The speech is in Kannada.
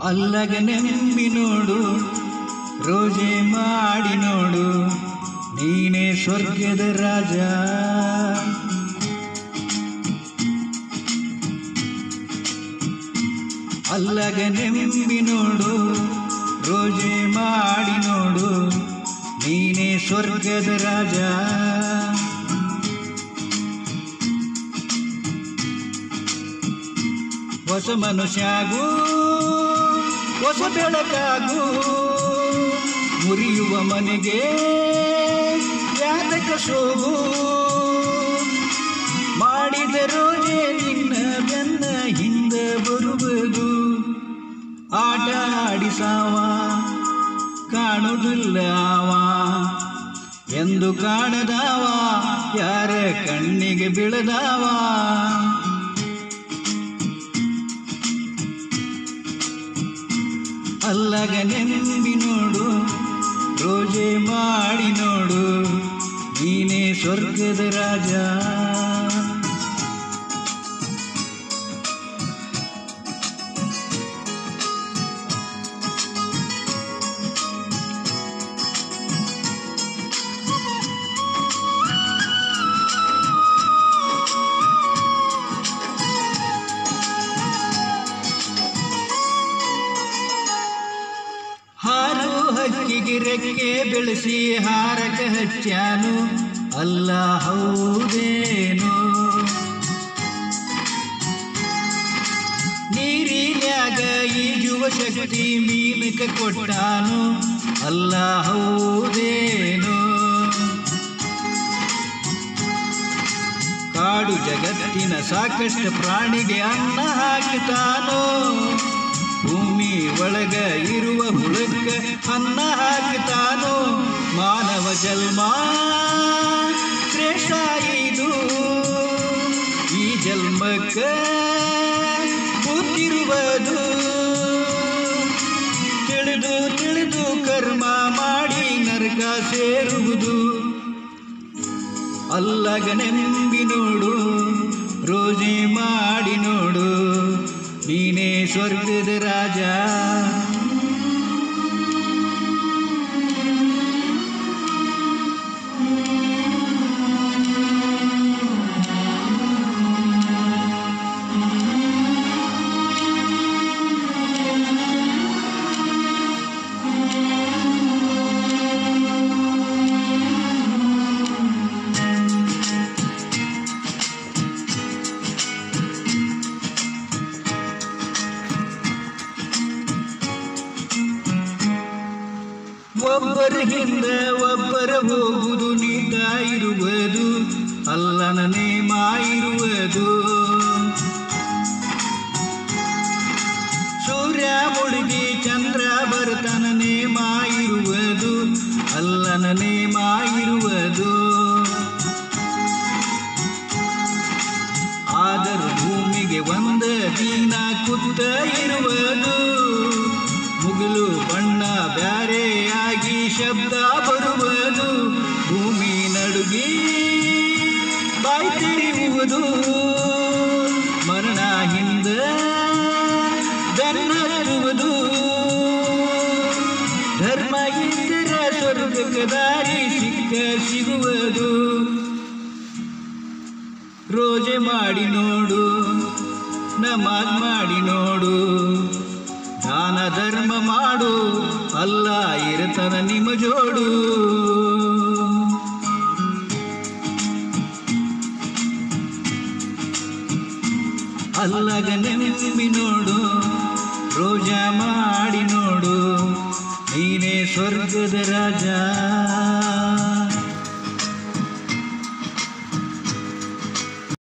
ಅಲ್ಲಗ ನೆಮ್ಮಿ ನೋಡು ರೋಜೆ ಮಾಡಿ ನೋಡು ನೀನೇ ಸ್ವರ್ಗದ ರಾಜ ಅಲ್ಲಗ ನೆಮ್ಮಿ ನೋಡು ರೋಜೆ ಮಾಡಿ ನೋಡು ನೀನೇ ಸ್ವರ್ಗದ ರಾಜ ಹೊಸ ಮನುಷ್ಯಾಗೂ ಹೊಸ ಬೆಳಕಾಗೂ ಮುರಿಯುವ ಮನೆಗೆ ಯಾತಕ ಸೋಗು ಮಾಡಿದ ರೋಜೆ ನಿನ್ನ ಬೆನ್ನ ಹಿಂದೆ ಬರುವುದು ಆಟ ಆಡಿಸಾವ ಕಾಣುವುದಿಲ್ಲ ಅವ ಎಂದು ಕಾಣದಾವ ಯಾರ ಕಣ್ಣಿಗೆ ಬೀಳದಾವ ಅಲ್ಲಗ ನೆಮ್ಮಿ ನೋಡು ರೋಜೆ ಮಾಡಿ ನೋಡು ನೀನೇ ಸ್ವರ್ಗದ ರಾಜ ಹಾರು ಹಕ್ಕಿಗೆ ರೆಕ್ಕೆ ಬೆಳೆಸಿ ಹಾರಕ ಹಚ್ಚಾನು ಅಲ್ಲ ಹೌದೇನು ನೀರಿನ್ಯಾಗ ಈಜುವ ಶಕ್ತಿ ಮೀನಕ ಕೊಟ್ಟಾನು ಅಲ್ಲ ಹೌದೇನು ಕಾಡು ಜಗತ್ತಿನ ಸಾಕಷ್ಟು ಪ್ರಾಣಿಗೆ ಅನ್ನ ಹಾಕಿತಾನೋ ಭೂಮಿ ಒಳಗ ಇರುವ ಹುಳಕ್ಕ ಅನ್ನ ಹಾಕಿತಾನೋ ಮಾನವ ಜನ್ಮ ಶ್ರೇಷ್ಠ ಇದು ಈ ಜನ್ಮಕ್ಕ ಕೂತಿರುವುದು ತಿಳಿದು ತಿಳಿದು ಕರ್ಮ ಮಾಡಿ ನರಕ ಸೇರುವುದು ಅಲ್ಲಗ ನೆಂಬಿ ನೋಡು ರೋಜೆ ಮಾಡಿ ನೋಡು ನೀನೇ ಸ್ವರ್ಗದ ರಾಜ ಒಬ್ಬರ ಹಿಂದೆ ಒಬ್ಬರ ಹೋಗುವುದು ನೀಟ ಇರುವುದು ಅಲ್ಲನ ನೇಮ ಇರುವುದು ಸೂರ್ಯ ಮುಳುಗಿ ಚಂದ್ರ ಬರ್ತಾನ ನೇಮ ಇರುವುದು ಅಲ್ಲನ ನೇಮ ಇರುವುದು ಆದರೂ ಭೂಮಿಗೆ ಒಂದ ದಿನ ಕುತ್ತ ಇರುವುದು ಮುಗಿಲು ಬಣ್ಣ ಬ್ಯಾರೆಯಾಗಿ ಶಬ್ದ ಬರುವುದು ಭೂಮಿ ನಡುಗಿ ಬಾಯಿ ತಿರುವುದು ಮರಣ ಹಿಂದ ಬೆನ್ನತ್ತುವುದು ಧರ್ಮ ಇದ್ದರ ಸ್ವರ್ಗಕ್ಕೆ ದಾರಿ ಸಿಕ್ಕ ಸಿಗುವುದು ರೋಜೆ ಮಾಡಿ ನೋಡು ನಮಾಜ್ ಮಾಡಿ ನೋಡು ದಾನ ಧರ್ಮ ಮಾಡು ಅಲ್ಲ ಇರತನ ನಿಮ್ಮ ಜೋಡು ಅಲ್ಲಗ ನೆಮ್ಮಿ ನೋಡು ರೋಜಾ ಮಾಡಿ ನೋಡು ನೀನೇ ಸ್ವರ್ಗದ ರಾಜ